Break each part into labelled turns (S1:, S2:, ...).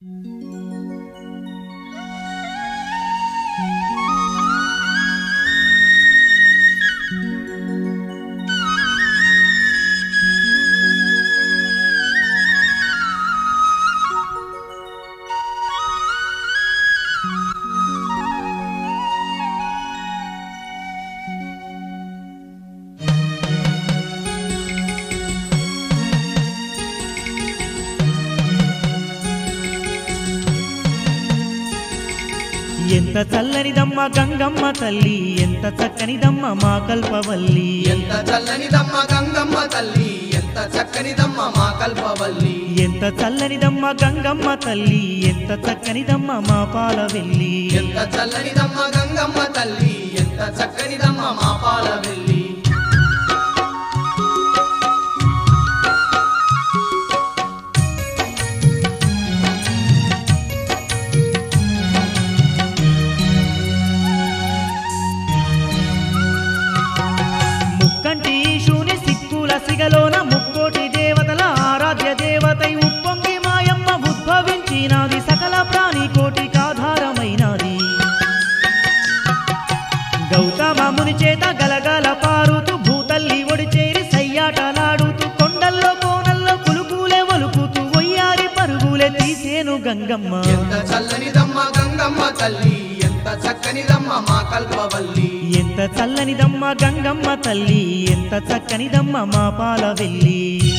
S1: ఎంత చల్లనిదమ్మ గంగమ్మ తల్లి ఎంత చక్కనిదమ్మ మా కల్పవల్లి
S2: ఎంత చల్లనిదమ్మ గంగమ్మ తల్లి ఎంత చక్కనిదమ్మ మా కల్పవల్లి
S1: ఎంత చల్లనిదమ్మ గంగమ్మ తల్లి ఎంత చక్కనిదమ్మ మా పాలవెల్లి
S2: ఎంత చల్లనిదమ్మ గంగమ్మ తల్లి ఎంత చక్కనిదమ్మ మా పాల వెళ్ళి
S1: ముక్కంటి ఈశుని సిక్కుల సిగలోన ముక్కోటి దేవతల ఆరాధ్య దేవతై ఉప్పొంగి మాయమ్మ ఉద్భవించినాది సకల ప్రాణి కోటికాధారమైనది గౌతమ ముని చేత గలగల పారుతూ భూతల్లి ఒడి చేరి సయ్యాటలాడుతూ కొండల్లో కోనల్లో కులుకులే ఒలుకుతూ ఒయ్యారి పరుగులే తీసేను గంగమ్మ
S2: ఎంత చల్లనిదమ్మ గంగమ్మ తల్లి ఎంత చక్కనిదమ్మ మా కల్పవల్లి
S1: ఎంత చల్లనిదమ్మ గంగమ్మ తల్లి ఎంత చక్కనిదమ్మ మా పాలవెల్లి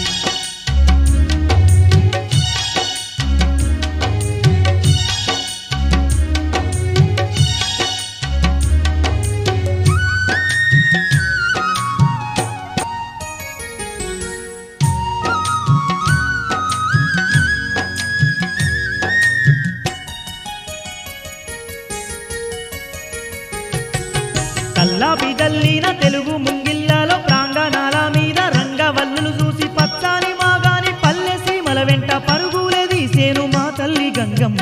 S1: కల్లా బిదల్లిన తెలుగు ముంగిల్లాలో ప్రాంగణాల మీద రంగవల్లులు చూసి పచ్చాని మాగాని పల్లె సీమల వెంట పరుగులే తీసేను మా తల్లి గంగమ్మ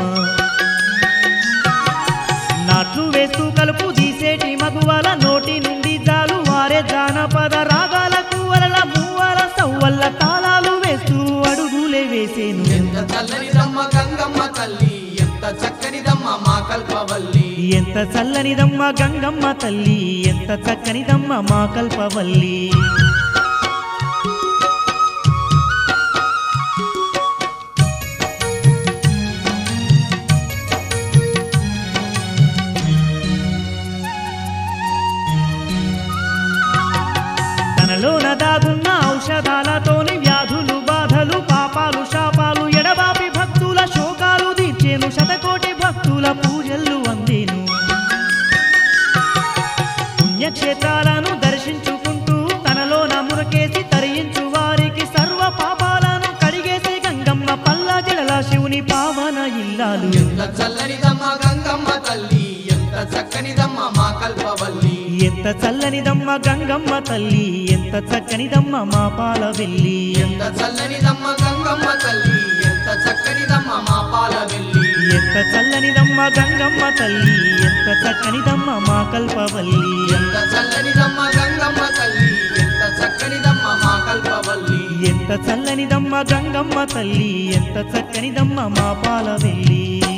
S1: నాట్లు వేస్తూ కలుపు తీసేటి మగువల నోటి నుండి జాలు వారే జానపద రాగాల కూవల మూవల సవ్వల్ల తాళాలు వేస్తూ అడుగులే వేసేను
S2: ఎంత చల్లనిదమ్మ గంగమ్మ తల్లి ఎంత చక్కనిదమ్మ మా కల్పవల్లి
S1: ఎంత చల్లనిదమ్మ గంగమ్మ తల్లి ఎంత చక్కనిదమ్మ మా కల్పవల్లి తనలోన దాగున్న ఔషధాలతోని వ్యాధులు బాధలు పాపాలు శాపాలు ఎడబాపి భక్తుల శోకాలు తీర్చేను శతకోటి భక్తుల పూజలు అందేను పుణ్యక్షేత్రాలను దర్శించుకుంటూ తనలోన మురకేసి తరించు వారికి సర్వ పాపాలను కడిగేసే గంగమ్మ పల్లా జడల శివుని పావన ఇల్లాలు
S2: ఎంత చల్లనిదమ్మ గంగమ్మ తల్లి ఎంత చక్కనిదమ్మ మా కల్పవల్లి
S1: ఎంత చల్లనిదమ్మ గంగమ్మ తల్లి ఎంత చక్కనిదమ్మ మా పాలవెల్లి
S2: ఎంత చల్లనిదమ్మ గంగమ్మ తల్లి ఎంత చక్కనిదమ్మ మా పాల వెళ్ళి
S1: ఎంత చల్లనిదమ్మ గంగమ్మ తల్లి ఎంత చక్కనిదమ్మ మా కల్పవల్లి
S2: ఎంత చల్లనిదమ్మ గంగమ్మ తల్లి ఎంత చక్కనిదమ్మ మా కల్పవల్లి
S1: ఎంత చల్లనిదమ్మ గంగమ్మ తల్లి ఎంత చక్కనిదమ్మ మా పాలవెల్లి